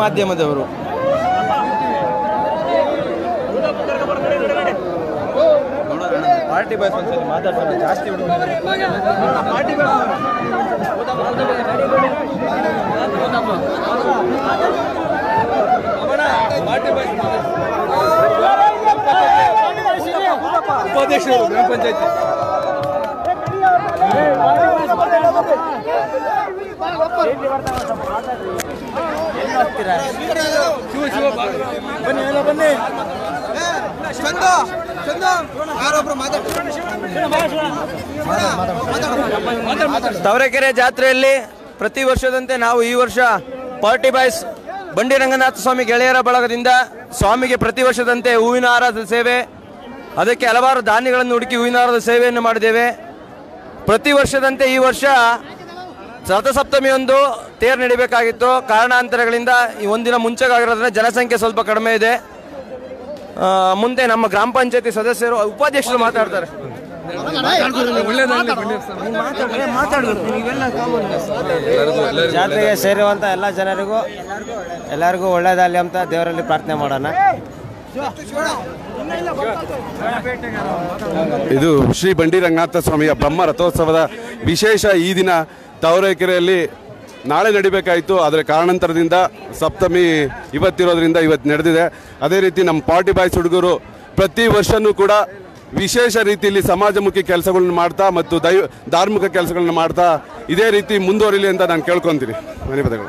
ಮಾಧ್ಯಮದವರು party bus ಒಂದ್ಸಲಿ ಮಾತಾಡ್ತಾರೆ ಜಾಸ್ತಿ ಉಪಾಧ್ಯಕ್ಷರು ಗ್ರಾಮ ಪಂಚಾಯತಿ ಬನ್ನಿ ಎಲ್ಲ ಬನ್ನಿ ಚಂದ ಚಂದ ಯಾರೊಬ್ರು ತವರೆಕೆರೆ ಜಾತ್ರೆಯಲ್ಲಿ ಪ್ರತಿ ವರ್ಷದಂತೆ ನಾವು ಈ ವರ್ಷ ಪಾರ್ಟಿ ಬಾಯ್ಸ್ ಬಂಡಿ ರಂಗನಾಥ ಸ್ವಾಮಿ ಗೆಳೆಯರ ಬಳಗದಿಂದ ಸ್ವಾಮಿಗೆ ಪ್ರತಿ ವರ್ಷದಂತೆ ಹೂವಿನ ಹಾರದ ಸೇವೆ ಅದಕ್ಕೆ ಹಲವಾರು ಧಾನ್ಯಗಳನ್ನು ಹುಡುಕಿ ಹೂವಿನ ಹಾರದ ಸೇವೆಯನ್ನು ಮಾಡಿದ್ದೇವೆ ಪ್ರತಿ ವರ್ಷದಂತೆ ಈ ವರ್ಷ ರಥಸಪ್ತಮಿಯೊಂದು ತೇರು ನಡಿಬೇಕಾಗಿತ್ತು ಕಾರಣಾಂತರಗಳಿಂದ ಈ ಒಂದಿನ ಮುಂಚೆಗಾಗಿರೋದ್ರಿಂದ ಜನಸಂಖ್ಯೆ ಸ್ವಲ್ಪ ಕಡಿಮೆ ಇದೆ ಆ, ಮುಂದೆ ನಮ್ಮ ಗ್ರಾಮ ಪಂಚಾಯತಿ ಸದಸ್ಯರು ಉಪಾಧ್ಯಕ್ಷರು ಮಾತಾಡ್ತಾರೆ ಜಾತ್ರೆಗೆ ಸೇರುವಂತ ಎಲ್ಲ ಜನರಿಗೂ ಎಲ್ಲರಿಗೂ ಒಳ್ಳೇದಾಗಲಿ ಅಂತ ದೇವರಲ್ಲಿ ಪ್ರಾರ್ಥನೆ ಮಾಡೋಣ ಇದು ಶ್ರೀ ಬಂಡಿ ರಂಗನಾಥ ಸ್ವಾಮಿಯ ಬ್ರಹ್ಮ ರಥೋತ್ಸವದ ವಿಶೇಷ ಈ ದಿನ ತಾವರೆಕೆರೆಯಲ್ಲಿ ನಾಳೆ ನಡಿಬೇಕಾಯಿತು ಆದರೆ ಕಾರಣಾಂತರದಿಂದ ಸಪ್ತಮಿ ಇವತ್ತಿರೋದ್ರಿಂದ ಇವತ್ತು ನಡೆದಿದೆ ಅದೇ ರೀತಿ ನಮ್ಮ ಪಾರ್ಟಿ ಬಾಯ್ಸ್ ಹುಡುಗರು ಪ್ರತಿ ವರ್ಷನೂ ಕೂಡ ವಿಶೇಷ ರೀತಿಯಲ್ಲಿ ಸಮಾಜಮುಖಿ ಕೆಲಸಗಳನ್ನ ಮಾಡ್ತಾ ಮತ್ತು ದೈವ ಧಾರ್ಮಿಕ ಕೆಲಸಗಳನ್ನ ಮಾಡ್ತಾ ಇದೇ ರೀತಿ ಮುಂದುವರಿಲಿ ಅಂತ ನಾನು ಕೇಳ್ಕೊತೀನಿ ಧನ್ಯವಾದಗಳು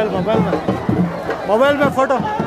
मोबाइल मोबाइल में मोबाइल में फोटो